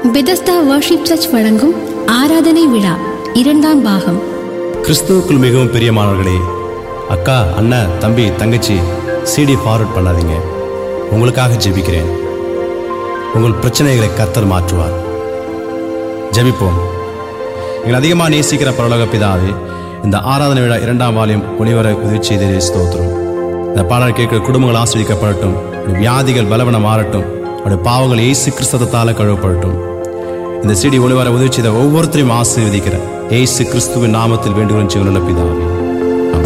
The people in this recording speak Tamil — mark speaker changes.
Speaker 1: பெதஸ்தா வர்ஷிப் சர்ச் வழங்கும் ஆராதனை விழா இரண்டாம் பாகம்
Speaker 2: கிறிஸ்துவுக்குள் மிகவும் பிரியமானவர்களே அக்கா அண்ணன் தம்பி தங்கச்சி சிடி ஃபார்வர்ட் பண்ணாதீங்க உங்களுக்காக ஜெபிக்கிறேன் உங்கள் பிரச்சனைகளை கர்த்தர் மாற்றுவார் ஜெபிப்போம் எங்கள் அதிகமாக நேசிக்கிற பரலோக பிதாவே இந்த ஆராதனை விழா இரண்டாம் வாலியம் ஒளிவர உதவி செய்தே ஸ்தோத்திரம் இந்த பாடல் கேட்கிற குடும்பங்கள் ஆஸ்வதிக்கப்படட்டும் உடைய வியாதிகள் பலவன மாறட்டும் அவருடைய பாவங்கள் இயேசு கிறிஸ்தத்தால் கழுவப்படட்டும் இந்த செடி ஒளிவர உதவி செய்த ஒவ்வொருத்தரையும் ஆசீர்வதிக்கிற இயேசு கிறிஸ்துவின் நாமத்தில் வேண்டுகிறோம் ஜீவனுள்ள பிதாவே